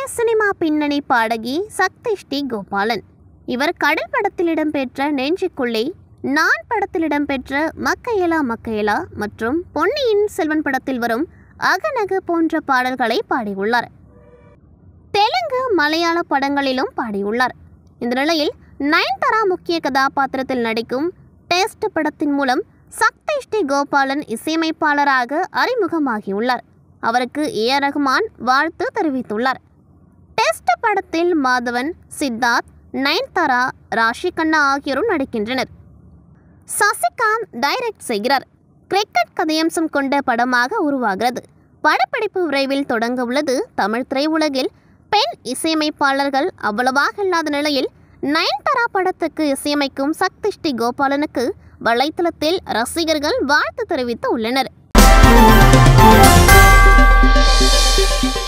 Tamil cinema பின்னணி பாடகி சக்தி ஸ்ரீ கோபாலன் இவர் கடல் படத்தில் இடம்பெற்ற நெஞ்சுக்குள்ளே நான் படத்தில் இடம்பெற்ற மக்கையலா மக்கையலா மற்றும் பொன்னியின் செல்வன் படத்தில் வரும் அகநகு போன்ற பாடல்களை பாடியுள்ளார் தெலுங்கு மலையாள படங்களிலும் பாடியுள்ளார் இந்த நிலையில் நயன்தாரா முக்கிய கதாபாத்திரத்தில் நடிக்கும் டெஸ்ட் படத்தின் மூலம் சக்தி ஸ்ரீ கோபாலன் இசையமைப்பாளராக அறிமுகமாகியுள்ளார் அவருக்கு ஏ ஆர் ரகுமான் வாழ்த்து தெரிவித்துள்ளார் டெஸ்ட் படத்தில் மாதவன் சித்தார்த் நயன்தாரா ராஷி கண்ணா ஆகியோரும் நடிக்கின்றனர் சசிகாந்த் டைரக்ட் செய்கிறார் கிரிக்கெட் கதையம்சம் கொண்ட படமாக உருவாகிறது படப்பிடிப்பு விரைவில் தொடங்க உள்ளது தமிழ் திரையுலகில் பெண் இசையமைப்பாளர்கள் அவ்வளவாக இல்லாத நிலையில் நயன்தாரா படத்துக்கு இசையமைக்கும் சக்தி ஸ்ரீ கோபாலனுக்கு வலைத்தளத்தில் ரசிகர்கள் வாழ்த்து தெரிவித்து உள்ளனர்